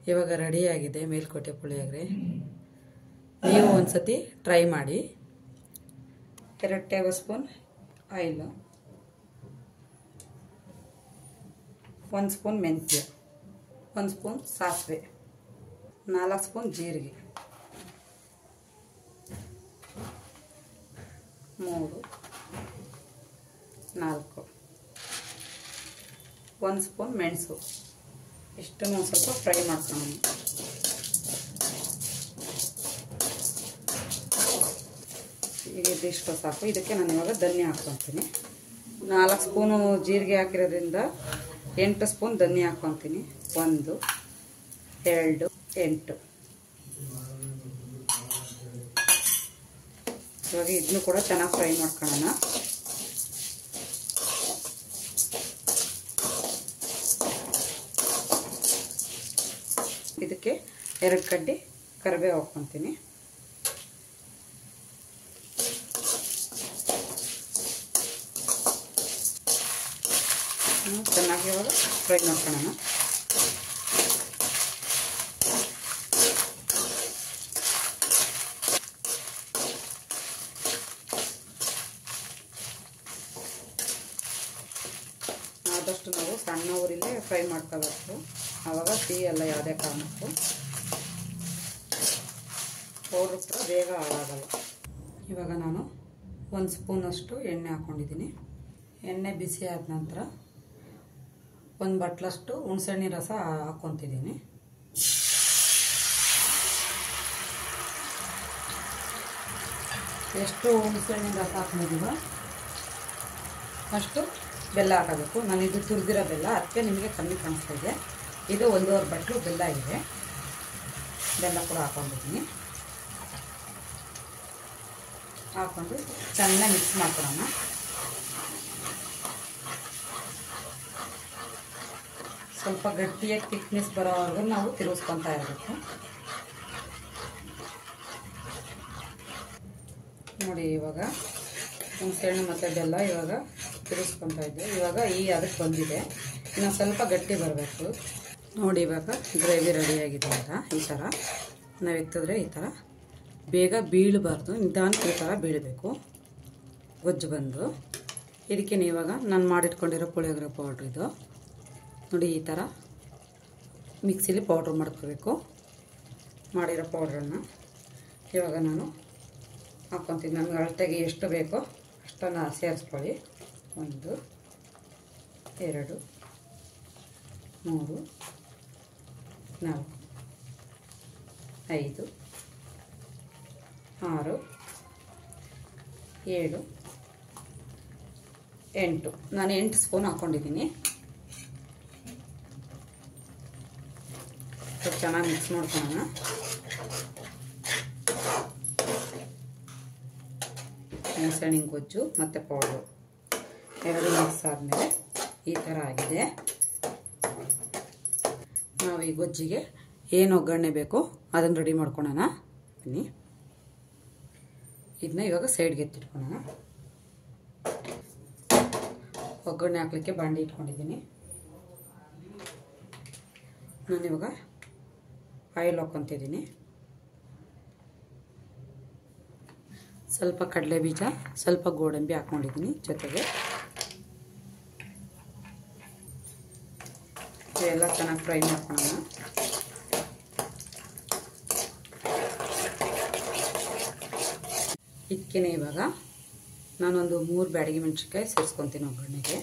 ಇವಾಗ ರೆಡಿಯಾಗಿದೆ ಮೇಲ್ಕೋಟೆ ಪುಳಿಯೋಗರೆ ನೀವು ಒಂದ್ಸತಿ ಟ್ರೈ ಮಾಡಿ ಎರಡು ಟೇಬಲ್ ಸ್ಪೂನ್ ಆಯಿಲು ಒಂದು ಸ್ಪೂನ್ ಮೆಂತ್ಯ ಒಂದು ಸ್ಪೂನ್ ಸಾಸಿವೆ ನಾಲ್ಕು ಸ್ಪೂನ್ ಜೀರಿಗೆ ಮೂರು ನಾಲ್ಕು ಒಂದು ಸ್ಪೂನ್ ಮೆಣಸು ಇಷ್ಟನ್ನು ಒಂದು ಸ್ವಲ್ಪ ಫ್ರೈ ಮಾಡ್ಕೊಳ್ಳೋಣ ಈಗ ಇದಿಷ್ಟು ಸಾಕು ಇದಕ್ಕೆ ನಾನು ಇವಾಗ ಧನ್ಯ ಹಾಕ್ಕೊತೀನಿ ನಾಲ್ಕು ಸ್ಪೂನು ಜೀರಿಗೆ ಹಾಕಿರೋದ್ರಿಂದ ಎಂಟು ಸ್ಪೂನ್ ಧನ್ಯ ಹಾಕ್ಕೊತೀನಿ ಒಂದು ಎರಡು ಎಂಟು ಇವಾಗ ಇದನ್ನು ಕೂಡ ಚೆನ್ನಾಗಿ ಫ್ರೈ ಮಾಡ್ಕೊಳ್ಳೋಣ ಇದಕ್ಕೆ ಎರಡು ಕಡ್ಡಿ ಕರಿಬೇವು ಹಾಕ್ಕೊತೀನಿ ಚೆನ್ನಾಗಿ ಇವಾಗ ಫ್ರೈ ಮಾಡ್ಕೊಳ್ಳೋಣ ಆದಷ್ಟು ನಾವು ಸಣ್ಣ ಊರಿಲ್ಲೇ ಫ್ರೈ ಮಾಡ್ಕೋಬೇಕು ಆವಾಗ ಟೀ ಎಲ್ಲ ಯಾವುದೇ ಕಾರಣಕ್ಕೂ ಪೌಡ್ರ್ ಕೂಡ ಬೇಗ ಹಾಳಾಗಲ್ಲ ಇವಾಗ ನಾನು ಒಂದು ಸ್ಪೂನಷ್ಟು ಎಣ್ಣೆ ಹಾಕ್ಕೊಂಡಿದ್ದೀನಿ ಎಣ್ಣೆ ಬಿಸಿ ಆದ ನಂತರ ಒಂದು ಬಟ್ಲಷ್ಟು ಹುಣಸೆಹಣ್ಣಿನ ರಸ ಹಾಕ್ಕೊತಿದ್ದೀನಿ ಎಷ್ಟು ಹುಣಸೆಹಣ್ಣಿನ ರಸ ಹಾಕ್ಕೊಂಡಿದ್ದೀವೋ ಅಷ್ಟು ಬೆಲ್ಲ ಹಾಕೋಬೇಕು ನಾನು ಇದು ತುರಿದಿರೋ ಬೆಲ್ಲ ಅದಕ್ಕೆ ನಿಮಗೆ ಕಮ್ಮಿ ಕಾಣಿಸ್ತಾ ಇದೆ ಇದು ಒಂದೂವರೆ ಬಟ್ಲು ಬೆಲ್ಲ ಇದೆ ಬೆಲ್ಲ ಕೂಡ ಹಾಕೊಂಡಿದ್ದೀನಿ ಹಾಕ್ಕೊಂಡು ಚೆನ್ನಾಗಿ ಮಿಕ್ಸ್ ಮಾಡ್ಕೊಳ್ಳೋಣ ಸ್ವಲ್ಪ ಗಟ್ಟಿಯಾಗಿ ಥಿಕ್ನೆಸ್ ಬರೋವರೆಗೂ ನಾವು ತಿರುಗಿಸ್ಕೊತಾ ಇರಬೇಕು ನೋಡಿ ಇವಾಗ ಹುಣಸೆಹಣ್ಣು ಮತ್ತು ಬೆಲ್ಲ ಇವಾಗ ತಿರುಗಿಸ್ಕೊತಾ ಇದ್ದೆ ಇವಾಗ ಈ ಅದಕ್ಕೆ ಬಂದಿದೆ ಇನ್ನು ಸ್ವಲ್ಪ ಗಟ್ಟಿ ಬರಬೇಕು ನೋಡಿ ಇವಾಗ ಗ್ರೇವಿ ರೆಡಿಯಾಗಿದೆ ಈಗ ಈ ಥರ ನಾವು ಎತ್ತಿದ್ರೆ ಈ ಥರ ಬೇಗ ಬೀಳಬಾರ್ದು ನಿಧಾನಕ್ಕೆ ಈ ಥರ ಬೀಳಬೇಕು ಗೊಜ್ಜು ಬಂದು ಇದಕ್ಕೆ ಇವಾಗ ನಾನು ಮಾಡಿಟ್ಕೊಂಡಿರೋ ಪುಳಿಯೋಗರೆ ಪೌಡ್ರ್ ಇದು ನೋಡಿ ಈ ಥರ ಮಿಕ್ಸಿಲಿ ಪೌಡ್ರ್ ಮಾಡ್ಕೋಬೇಕು ಮಾಡಿರೋ ಪೌಡ್ರನ್ನು ಇವಾಗ ನಾನು ಹಾಕ್ಕೊತೀನಿ ನನಗೆ ಅಳತೆಗೆ ಎಷ್ಟು ಬೇಕೋ ಅಷ್ಟನ್ನು ಸೇರಿಸ್ಕೊಳ್ಳಿ ಒಂದು ಎರಡು ಮೂರು ನಾಲ್ಕು ಐದು ಆರು ಏಳು ಎಂಟು ನಾನು ಎಂಟು ಸ್ಪೂನ್ ಹಾಕ್ಕೊಂಡಿದ್ದೀನಿ ಚೆನ್ನಾಗಿ ಮಿಕ್ಸ್ ಮಾಡ್ಕೊಳ್ಳೋಣ ಮೆಣಸೆಣ್ಣಿನ ಗೊಜ್ಜು ಮತ್ತು ಪೌಡ್ರು ಎರಡು ಮಿಕ್ಸ್ ಆದಮೇಲೆ ಈ ಥರ ಆಗಿದೆ ನಾವು ಈ ಗೊಜ್ಜಿಗೆ ಏನು ಒಗ್ಗರಣೆ ಬೇಕೋ ಅದನ್ನು ರೆಡಿ ಮಾಡ್ಕೊಳೋಣ ಬನ್ನಿ ಇದನ್ನ ಇವಾಗ ಸೈಡ್ಗೆ ಎತ್ತಿಟ್ಕೊಳ್ಳೋಣ ಒಗ್ಗರಣೆ ಹಾಕ್ಲಿಕ್ಕೆ ಬಾಂಡಿ ಇಟ್ಕೊಂಡಿದ್ದೀನಿ ನಾನಿವಾಗ ಆಯಿಲ್ ಹಾಕ್ಕೊತಿದ್ದೀನಿ ಸ್ವಲ್ಪ ಕಡಲೆ ಬೀಜ ಸ್ವಲ್ಪ ಗೋಡಂಬಿ ಹಾಕ್ಕೊಂಡಿದ್ದೀನಿ ಜೊತೆಗೆ ಇವೆಲ್ಲ ಚೆನ್ನಾಗಿ ಫ್ರೈ ಮಾಡ್ಕೊಳ್ಳೋಣ ಇದಕ್ಕೆ ಇವಾಗ ನಾನೊಂದು ಮೂರು ಬ್ಯಾಡಗಿ ಮೆಣಸಿನ್ಕಾಯಿ ಸೇರಿಸ್ಕೊತೀನಿ ಒಗ್ಗರಣೆಗೆ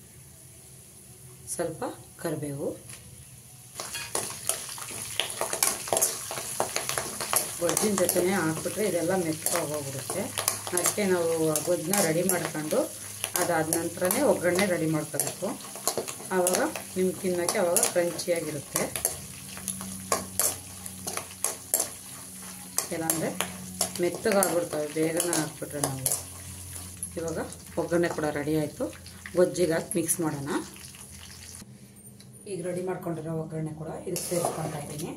ಸ್ವಲ್ಪ ಕರಿಬೇವು ಗೊಜ್ಜಿನ ಜೊತೆನೇ ಹಾಕ್ಬಿಟ್ರೆ ಇದೆಲ್ಲ ಮೆತ್ತಗೋಗ್ಬಿಡುತ್ತೆ ಅದಕ್ಕೆ ನಾವು ಗೊಜ್ಜನ್ನ ರೆಡಿ ಮಾಡ್ಕೊಂಡು ಅದಾದ ನಂತರನೇ ಒಗ್ಗರಣೆ ರೆಡಿ ಮಾಡ್ಕೋಬೇಕು ಆವಾಗ ನಿಮ್ಗೆ ತಿನ್ನೋಕ್ಕೆ ಆವಾಗ ಕ್ರಂಚಿಯಾಗಿರುತ್ತೆ ಇಲ್ಲಾಂದರೆ ಮೆತ್ತಗಾಗ್ಬಿಡ್ತವೆ ಬೇಗನೆ ಹಾಕ್ಬಿಟ್ರೆ ನಾವು ಇವಾಗ ಒಗ್ಗರಣೆ ಕೂಡ ರೆಡಿ ಆಯಿತು ಗೊಜ್ಜಿಗೆ ಹಾಕಿ ಮಿಕ್ಸ್ ಮಾಡೋಣ ಈಗ ರೆಡಿ ಮಾಡ್ಕೊಂಡಿರೋ ಒಗ್ಗರಣೆ ಕೂಡ ಇದಕ್ಕೆ ಸೇರಿಸ್ಕೊತಾ ಇದ್ದೀನಿ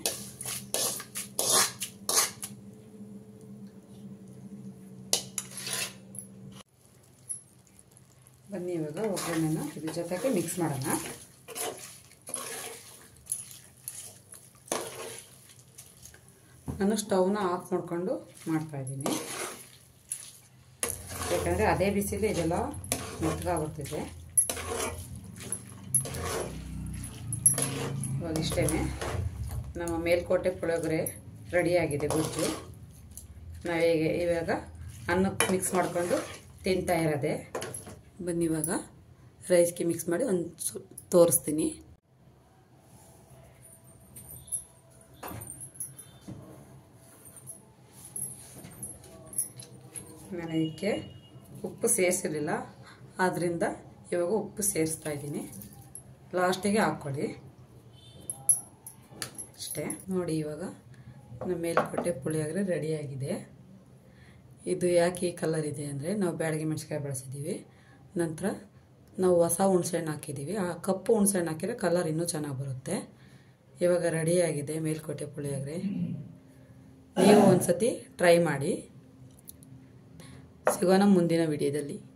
ಬನ್ನಿ ಇವಾಗ ಒಗ್ಗರಣೆನ ಇದ್ರ ಜೊತೆಗೆ ಮಿಕ್ಸ್ ಮಾಡೋಣ ನಾನು ಸ್ಟವ್ನ ಆಫ್ ಮಾಡಿಕೊಂಡು ಮಾಡ್ತಾಯಿದ್ದೀನಿ ಯಾಕಂದರೆ ಅದೇ ಬಿಸಿಲಿ ಇದೆಲ್ಲ ಮೆತ್ತಗಾಗ್ಬಿಡ್ತಿದೆ ಇವಾಗ ಇಷ್ಟೇ ನಮ್ಮ ಮೇಲ್ಕೋಟೆ ಪುಳಿಯೋಗರೆ ರೆಡಿಯಾಗಿದೆ ಗೊಜ್ಜು ನಾವು ಹೇಗೆ ಇವಾಗ ಅನ್ನಕ್ಕೆ ಮಿಕ್ಸ್ ಮಾಡಿಕೊಂಡು ತಿಂತಾ ಇರೋದೆ ಬನ್ನಿ ಇವಾಗ ರೈಸ್ಗೆ ಮಿಕ್ಸ್ ಮಾಡಿ ಒಂದು ಸು ತೋರಿಸ್ತೀನಿ ನಾನು ಇದಕ್ಕೆ ಉಪ್ಪು ಸೇರಿಸಿರಲಿಲ್ಲ ಆದ್ದರಿಂದ ಇವಾಗ ಉಪ್ಪು ಸೇರಿಸ್ತಾ ಇದ್ದೀನಿ ಲಾಸ್ಟಿಗೆ ಹಾಕ್ಕೊಳ್ಳಿ ಅಷ್ಟೇ ನೋಡಿ ಇವಾಗ ನಮ್ಮ ಮೇಲ್ಕೋಟೆ ಪುಳಿಯೋಗರೆ ರೆಡಿಯಾಗಿದೆ ಇದು ಯಾಕೆ ಈ ಕಲರ್ ಇದೆ ಅಂದರೆ ನಾವು ಬ್ಯಾಡಗಿ ಮೆಣಸಿನ್ಕಾಯಿ ಬಳಸಿದ್ದೀವಿ ನಂತರ ನಾವು ಹೊಸ ಹುಣ್ಸೆಹಣ್ಣು ಹಾಕಿದ್ದೀವಿ ಆ ಕಪ್ಪು ಹುಣ್ಸೆಹಣ್ಣು ಹಾಕಿದ್ರೆ ಕಲರ್ ಇನ್ನೂ ಚೆನ್ನಾಗಿ ಬರುತ್ತೆ ಇವಾಗ ರೆಡಿಯಾಗಿದೆ ಮೇಲ್ಕೋಟೆ ಪುಳಿಯೋಗರೆ ನೀವು ಒಂದು ಸತಿ ಟ್ರೈ ಮಾಡಿ ಸಿಗೋಣ ಮುಂದಿನ ವಿಡಿಯೋದಲ್ಲಿ